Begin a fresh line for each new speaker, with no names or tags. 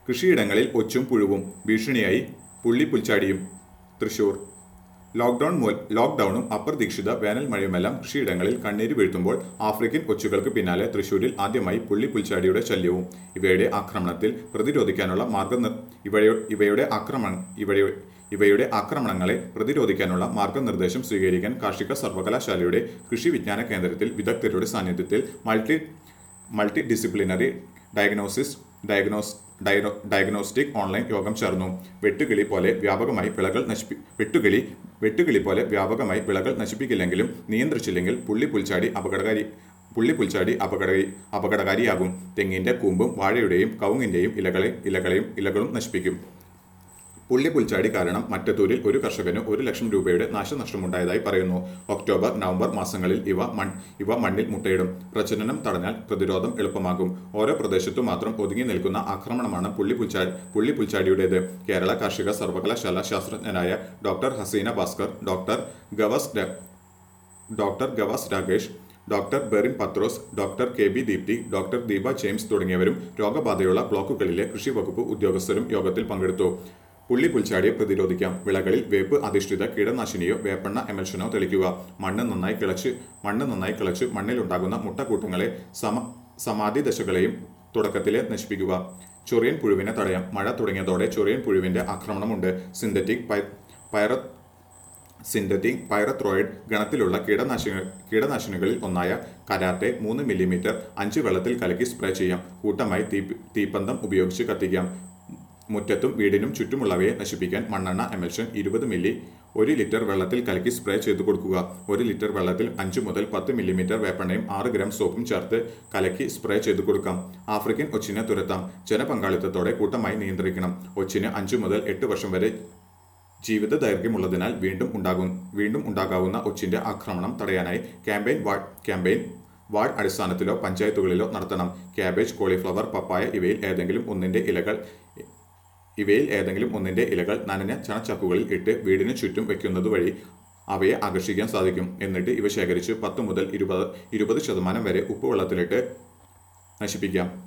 കൃഷിയിടങ്ങളിൽ ഒച്ചും പുഴുവും ഭീഷണിയായി പുള്ളിപ്പുൽച്ചാടിയും തൃശൂർ ലോക്ക്ഡൌൺ മൂല ലോക്ക്ഡൌണും അപ്രതീക്ഷിത വേനൽ മഴയുമെല്ലാം കൃഷിയിടങ്ങളിൽ കണ്ണീര് വീഴ്ത്തുമ്പോൾ ആഫ്രിക്കൻ ഒച്ചുകൾക്ക് പിന്നാലെ തൃശൂരിൽ ആദ്യമായി പുള്ളിപ്പുൽച്ചാടിയുടെ ശല്യവും ഇവയുടെ ആക്രമണത്തിൽ പ്രതിരോധിക്കാനുള്ള മാർഗ ഇവയുടെ ഇവയുടെ ആക്രമണ ഇവയുടെ ഇവയുടെ ആക്രമണങ്ങളെ പ്രതിരോധിക്കാനുള്ള മാർഗനിർദ്ദേശം സ്വീകരിക്കാൻ കാർഷിക സർവകലാശാലയുടെ കൃഷി വിജ്ഞാന കേന്ദ്രത്തിൽ വിദഗ്ധരുടെ സാന്നിധ്യത്തിൽ multi multi disciplinary diagnosis diagnose diagno diagnostic online യോഗം ചേർന്നു വെട്ടുകിളി പോലെ വ്യാപകമായി വിളകൾ നശിപ്പി വെട്ടുകിളി വെട്ടുകിളി പോലെ വ്യാപകമായി വിളകൾ നശിപ്പിക്കില്ലെങ്കിലും നിയന്ത്രിച്ചില്ലെങ്കിൽ പുള്ളി പുൽച്ചാടി അപകടകാരി പുള്ളി പുൽച്ചാടി അപകട അപകടകാരിയാകും തെങ്ങിന്റെ കൂമ്പും വാഴയുടെയും കവുങ്ങിന്റെയും ഇലകളെ ഇലകളെയും ഇലകളും നശിപ്പിക്കും പുള്ളി പുൽച്ചാടി കാരണം മറ്റത്തൂരിൽ ഒരു കർഷകന് ഒരു ലക്ഷം രൂപയുടെ നാശനഷ്ടമുണ്ടായതായി പറയുന്നു ഒക്ടോബർ നവംബർ മാസങ്ങളിൽ ഇവ മൺ ഇവ മണ്ണിൽ മുട്ടയിടും പ്രജനനം തടഞ്ഞാൽ പ്രതിരോധം എളുപ്പമാകും ഓരോ പ്രദേശത്തു മാത്രം ഒതുങ്ങി നിൽക്കുന്ന ആക്രമണമാണ് പുള്ളി പുൽച്ചാ പുള്ളി പുൽച്ചാടിയുടേത് കേരള കാർഷിക സർവകലാശാല ശാസ്ത്രജ്ഞനായ ഡോക്ടർ ഹസീന ഭാസ്കർ ഡോക്ടർ ഗവസ് ര- doctor Gavas Rakesh doctor Berin Pathrose doctor K B Deepthi doctor Deepa James തുടങ്ങിയവരും രോഗബാധയുള്ള ബ്ലോക്കുകളിലെ കൃഷി വകുപ്പ് ഉദ്യോഗസ്ഥരും യോഗത്തിൽ പങ്കെടുത്തു പുള്ളി പുൽച്ചാടിയെ പ്രതിരോധിക്കാം വിളകളിൽ വേപ്പ് അധിഷ്ഠിത കീടനാശിനിയോ വേപ്പെണ്ണ എമൽഷനോ തെളിക്കുക മണ്ണ് നന്നായി കിളച്ച് മണ്ണ് നന്നായി കിളച്ച് മണ്ണിലുണ്ടാകുന്ന മുട്ടക്കൂട്ടങ്ങളെ സമ സമാധി ദശകളെയും തുടക്കത്തിലെ നശിപ്പിക്കുക ചൊറിയൻ പുഴുവിനെ തടയാം മഴ തുടങ്ങിയതോടെ ചൊറിയൻ പുഴുവിന്റെ ആക്രമണമുണ്ട് സിന്തറ്റിക് പൈ പൈറ സിന്തറ്റിക് പൈറത്രോയിഡ് ഗണത്തിലുള്ള കീടനാശിനി കീടനാശിനികളിൽ ഒന്നായ കരാറ്റെ മൂന്ന് മില്ലിമീറ്റർ അഞ്ച് വെള്ളത്തിൽ കലക്കി സ്പ്രേ ചെയ്യാം കൂട്ടമായി തീ തീപ്പന്തം ഉപയോഗിച്ച് കത്തിക്കാം മുറ്റത്തും വീടിനും ചുറ്റുമുള്ളവയെ നശിപ്പിക്കാൻ മണ്ണെണ്ണ എമൽഷൻ ഇരുപത് മില്ലി ഒരു ലിറ്റർ വെള്ളത്തിൽ കലക്കി സ്പ്രേ ചെയ്തു കൊടുക്കുക ഒരു ലിറ്റർ വെള്ളത്തിൽ അഞ്ച് മുതൽ പത്ത് മില്ലിമീറ്റർ വേപ്പെണ്ണയും ആറ് ഗ്രാം സോപ്പും ചേർത്ത് കലക്കി സ്പ്രേ ചെയ്തു കൊടുക്കാം ആഫ്രിക്കൻ ഒച്ചിനെ തുരത്താം ജനപങ്കാളിത്തത്തോടെ കൂട്ടമായി നിയന്ത്രിക്കണം ഒച്ചിന് അഞ്ച് മുതൽ എട്ട് വർഷം വരെ ജീവിത ദൈർഘ്യമുള്ളതിനാൽ വീണ്ടും ഉണ്ടാകും വീണ്ടും ഉണ്ടാകാവുന്ന ഒച്ചിന്റെ ആക്രമണം തടയാനായി ക്യാമ്പയിൻ വാർഡ് ക്യാമ്പയിൻ വാർഡ് അടിസ്ഥാനത്തിലോ പഞ്ചായത്തുകളിലോ നടത്തണം ക്യാബേജ് കോളിഫ്ലവർ പപ്പായ ഇവയിൽ ഏതെങ്കിലും ഒന്നിന്റെ ഇലകൾ ഇവയിൽ ഏതെങ്കിലും ഒന്നിന്റെ ഇലകൾ നനഞ്ഞ ചണച്ചക്കുകളിൽ ഇട്ട് വീടിന് ചുറ്റും വെക്കുന്നത് വഴി അവയെ ആകർഷിക്കാൻ സാധിക്കും എന്നിട്ട് ഇവ ശേഖരിച്ച് പത്ത് മുതൽ ഇരുപത് ഇരുപത് ശതമാനം വരെ ഉപ്പുവെള്ളത്തിലിട്ട് നശിപ്പിക്കാം